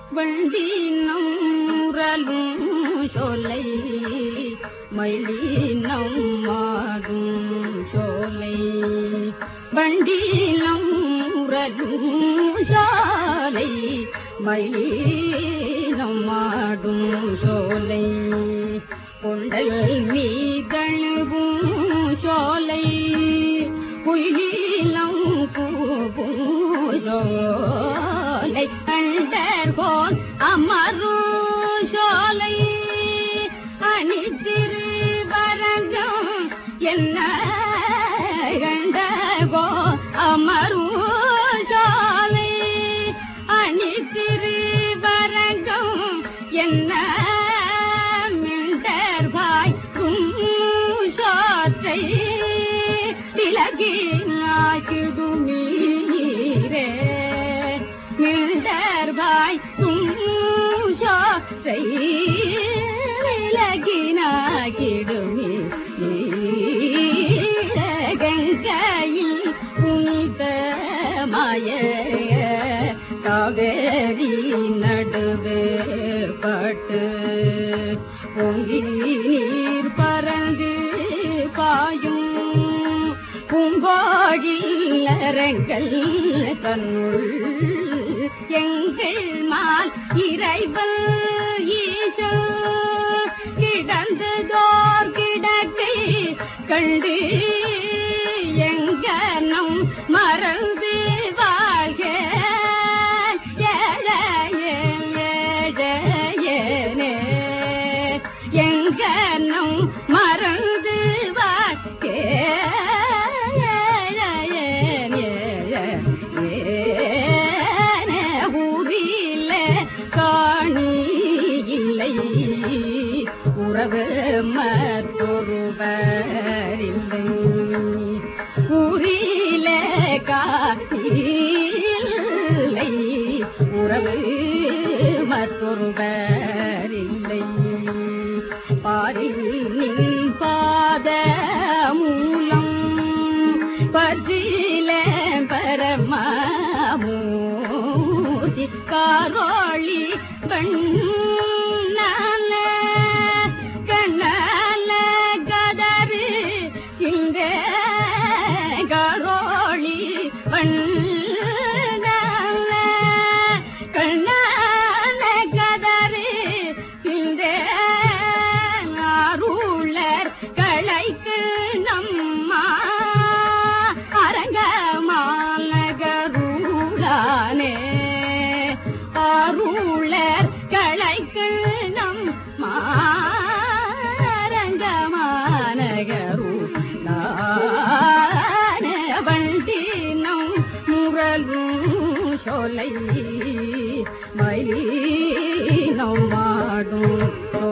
வண்டினம் முரலும் சோலை மயிலினம் மாடும் சோலை வண்டினம் முரலும் சாலை மயிலினம் மாடும் சோலை கொண்டல் மீதழுவும் சோலை குயிலம் கூவும் சோலை கண்டர்கோன் அமரும் சோலை அணிதிரு வரங்கம் என்ன கண்டகோ அமரும் சோலை அணிதிரு வரங்கம் என்ன மிண்டர்பாய் சோற்றை விலகினாக்கிடுமீரே மிண்டர்பாய் சோற்றை விலகினாக்கிடுமீ கங்கையில் புனிதமாய காவேரி நடுவே பட்டு பொங்கி நீர் பறந்து பாயும் பூங்கோழில் அரங்கள் தன்னுள் எங்கள் மால் இறைவல் ஈசோ கிடந்ததோர் கிடக்கை கண்டு எங்கனம் மறந்து வாழ்க ஏழையேனே எங்கனம் மறந்து வாழ்க ஊரில காணி இல்லை உறவு மற்றொருவர் இல்லை ஊரில காணி இல்லை உறவு மற்றொருவர் இல்லை பாரில் நின் பாத மூலம் பற்றில பரமாமூர்த்தி காரோளி கண்ணால கண்ணால கதறு இந்த காரோளி கண்ணால கண்ணால கதறு இந்த அருளர் களைக்கு நம்மா அரங்கமாலகருளானே அருளர் களைக்கு நம் மாரங்கமானகருளானே வண்டினம் முரலும் சோலை மயிலம் மாடும்